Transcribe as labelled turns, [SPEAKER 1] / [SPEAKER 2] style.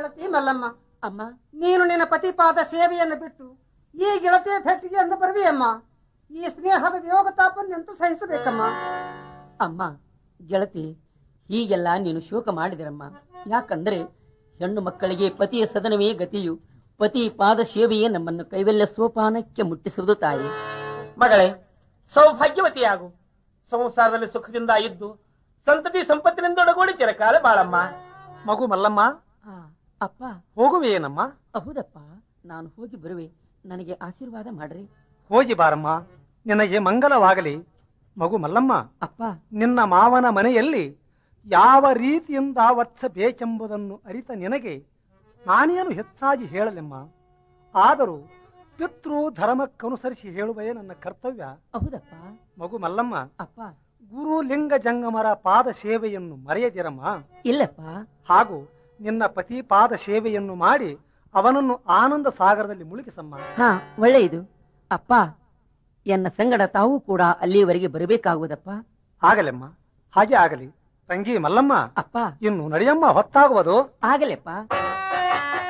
[SPEAKER 1] ಗೆಳತಿ ಮಲ್ಲಮ್ಮ
[SPEAKER 2] ಅಮ್ಮ
[SPEAKER 1] ನೀನು ನಿನ್ನ ಪತಿಪಾದ ಸೇವೆಯನ್ನು ಬಿಟ್ಟು ಈ ಗೆಳತಿಯ ಭೇಟಿಗೆ ಎಂದು ಬರುವಿಯಮ್ಮ ಈ ಸ್ನೇಹದ ವಿಯೋಗ ತಾಪನ್ನೆಂತೂ ಸಹಿಸಬೇಕಮ್ಮ
[SPEAKER 2] ಅಮ್ಮ ಗೆಳತಿ ಹೀಗೆಲ್ಲ ನೀನು ಶೋಕ ಮಾಡಿದಿರಮ್ಮ ಯಾಕಂದ್ರೆ ಹೆಣ್ಣು ಮಕ್ಕಳಿಗೆ ಪತಿಯ ಸದನವೇ ಗತಿಯು ಪತಿ ಪಾದ ಸೇವೆಯೇ ನಮ್ಮನ್ನು ಕೈವಲ್ಯ ಸೋಪಾನಕ್ಕೆ ಮುಟ್ಟಿಸುವುದು ತಾಯಿ
[SPEAKER 3] ಮಗಳೇ ಸೌಭಾಗ್ಯವತಿಯಾಗು ಸಂಸಾರದಲ್ಲಿ ಸುಖದಿಂದ ಇದ್ದು ಸಂತತಿ ಸಂಪತ್ತಿನಿಂದೊಡಗೂಡಿ ಚಿರಕಾಲ ಬಾಳಮ್ಮ
[SPEAKER 4] ಮಗು ಮಲ್ಲಮ್ಮ
[SPEAKER 2] ಆ, ಅಪ್ಪ
[SPEAKER 4] ಹೋಗುವೆಯೇನಮ್ಮ
[SPEAKER 2] ಹೌದಪ್ಪ ನಾನು ಹೋಗಿ ಬರುವೆ ನನಗೆ ಆಶೀರ್ವಾದ ಮಾಡ್ರಿ
[SPEAKER 4] ಹೋಗಿ ಬಾರಮ್ಮ ನಿನಗೆ ಮಂಗಲವಾಗಲಿ ಮಗು ಮಲ್ಲಮ್ಮ
[SPEAKER 2] ಅಪ್ಪ
[SPEAKER 4] ನಿನ್ನ ಮಾವನ ಮನೆಯಲ್ಲಿ ಯಾವ ರೀತಿಯಿಂದ ವರ್ತಿಸಬೇಕೆಂಬುದನ್ನು ಅರಿತ ನಿನಗೆ ನಾನೇನು ಹೆಚ್ಚಾಗಿ ಹೇಳಲೆಮ್ಮ ಆದರೂ ಪಿತೃ ಧರ್ಮಕ್ಕನುಸರಿಸಿ ಹೇಳುವೇ ನನ್ನ ಕರ್ತವ್ಯ
[SPEAKER 2] ಹೌದಪ್ಪ
[SPEAKER 4] ಮಗು ಮಲ್ಲಮ್ಮ
[SPEAKER 2] ಅಪ್ಪ
[SPEAKER 4] ಗುರು ಲಿಂಗ ಜಂಗಮರ ಪಾದ ಸೇವೆಯನ್ನು ಮರೆಯದಿರಮ್ಮ
[SPEAKER 2] ಇಲ್ಲಪ್ಪ
[SPEAKER 4] ಹಾಗೂ ನಿನ್ನ ಪತಿ ಪಾದ ಸೇವೆಯನ್ನು ಮಾಡಿ ಅವನನ್ನು ಆನಂದ ಸಾಗರದಲ್ಲಿ ಮುಳುಗಿಸಮ್ಮ
[SPEAKER 2] ಹಾ ಒಳ್ಳೆಯದು ಅಪ್ಪ ಎನ್ನ ಸಂಗಡ ತಾವು ಕೂಡ ಅಲ್ಲಿಯವರೆಗೆ ಬರಬೇಕಾಗುವುದಪ್ಪ
[SPEAKER 4] ಆಗಲೆಮ್ಮ ಹಾಗೆ ಆಗಲಿ ತಂಗಿ ಮಲ್ಲಮ್ಮ
[SPEAKER 2] ಅಪ್ಪ
[SPEAKER 4] ಇನ್ನು ನಡೆಯಮ್ಮ ಹೊತ್ತಾಗುವುದು
[SPEAKER 2] ಆಗಲೆಪ್ಪ